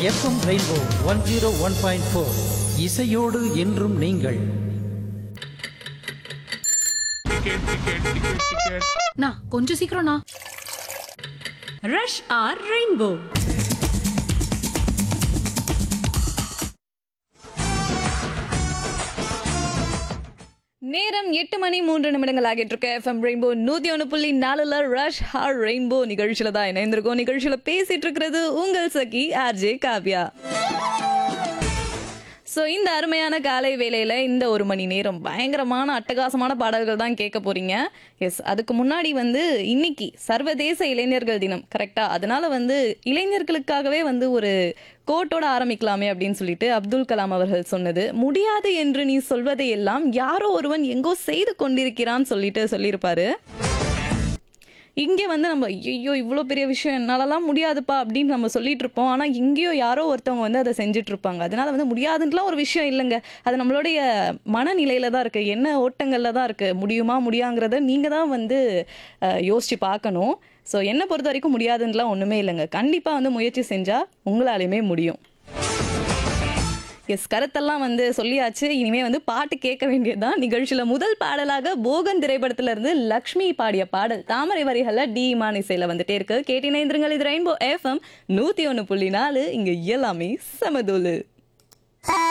FM rainbow one zero one point four இசையோடு என்றும் நீங்கள் நா கொஞ்சம் சீக்கிரம்ண்ணா ரஷ் ஆர் ரெயின்போ நேரம் எட்டு மணி மூன்று நிமிடங்கள் ஆகிட்டு இருக்க எஃப்எம் ரெயின்போ நூத்தி ஒன்று புள்ளி நாலுல ரஷ் ஹார் ரெயின்போ நிகழ்ச்சியில தான் இணைந்திருக்கோம் நிகழ்ச்சியில பேசிட்டு இருக்கிறது உங்கள் சகி ஆர்ஜே காவ்யா ஸோ இந்த அருமையான காலை வேளையில் இந்த ஒரு மணி நேரம் பயங்கரமான அட்டகாசமான பாடல்கள் தான் கேட்க போறீங்க எஸ் அதுக்கு முன்னாடி வந்து இன்னைக்கு சர்வதேச இளைஞர்கள் தினம் கரெக்டா அதனால வந்து இளைஞர்களுக்காகவே வந்து ஒரு கோட்டோட ஆரம்பிக்கலாமே அப்படின்னு சொல்லிட்டு அப்துல் கலாம் அவர்கள் சொன்னது முடியாது என்று நீ சொல்வதை எல்லாம் யாரோ ஒருவன் எங்கோ செய்து கொண்டிருக்கிறான்னு சொல்லிட்டு சொல்லியிருப்பாரு இங்கே வந்து நம்ம ஐயோ இவ்வளோ பெரிய விஷயம் என்னாலலாம் முடியாதுப்பா அப்படின்னு நம்ம சொல்லிட்டு இருப்போம் ஆனால் இங்கேயோ யாரோ ஒருத்தவங்க வந்து அதை செஞ்சுட்டு இருப்பாங்க அதனால வந்து முடியாதுன்ட்டுலாம் ஒரு விஷயம் இல்லைங்க அது நம்மளுடைய மனநிலையில தான் இருக்குது என்ன ஓட்டங்களில் தான் இருக்குது முடியுமா முடியாங்கிறத நீங்கள் தான் வந்து அஹ், யோசிச்சு பார்க்கணும் ஸோ என்னை பொறுத்த வரைக்கும் முடியாதுன்னுலாம் ஒன்றுமே இல்லைங்க கண்டிப்பாக வந்து முயற்சி செஞ்சால் உங்களாலையுமே முடியும் எஸ் கருத்தெல்லாம் வந்து சொல்லியாச்சு இனிமே வந்து பாட்டு கேட்க வேண்டியதுதான் நிகழ்ச்சியில முதல் பாடலாக போகன் திரைப்படத்துல இருந்து லக்ஷ்மி பாடிய பாடல் தாமரை வரிகள்ல டி இமான் இசையில வந்துட்டே இருக்கு கேட்டினைந்திருங்கள் இது ரெயின்போ எஃப்எம் நூத்தி ஒன்று புள்ளி நாலு இங்க எல்லாமே சமதூலு